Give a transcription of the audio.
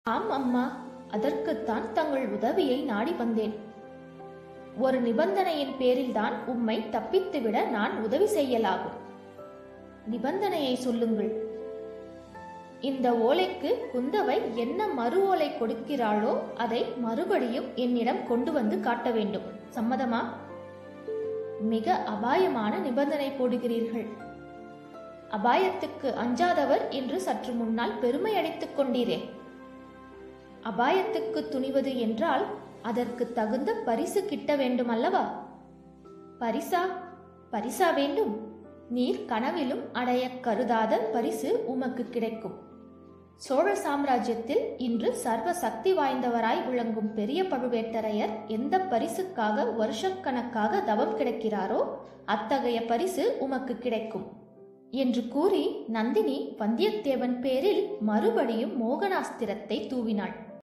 ஆம் அம்மா அதற்குத்தான் தங்கள் உதவியை நாடி வந்தேன் ஒரு நிபந்தனையின் பேரில்தான் உம்மை தப்பித்துவிட நான் உதவி செய்யலாகும் நிபந்தனையை சொல்லுங்கள் இந்த ஓலைக்கு குந்தவை என்ன மறு ஓலை கொடுக்கிறாளோ அதை மறுபடியும் என்னிடம் கொண்டு வந்து காட்ட வேண்டும் சம்மதமா மிக அபாயமான நிபந்தனை போடுகிறீர்கள் அபாயத்துக்கு அஞ்சாதவர் என்று சற்று முன்னால் பெருமை அடித்துக் கொண்டீரே அபாயத்துக்கு துணிவது என்றால் அதற்கு தகுந்த பரிசு கிட்ட வேண்டும் அல்லவா பரிசா பரிசா வேண்டும் நீர் கனவிலும் அடைய கருதாத பரிசு உமக்கு கிடைக்கும் சோழ சாம்ராஜ்யத்தில் இன்று சர்வ சக்தி வாய்ந்தவராய் விளங்கும் பெரிய பழுவேட்டரையர் எந்த பரிசுக்காக வருஷக்கணக்காக தவம் கிடக்கிறாரோ அத்தகைய பரிசு உமக்கு கிடைக்கும் என்று கூறி நந்தினி வந்தியத்தேவன் பேரில் மறுபடியும் மோகனாஸ்திரத்தை தூவினாள்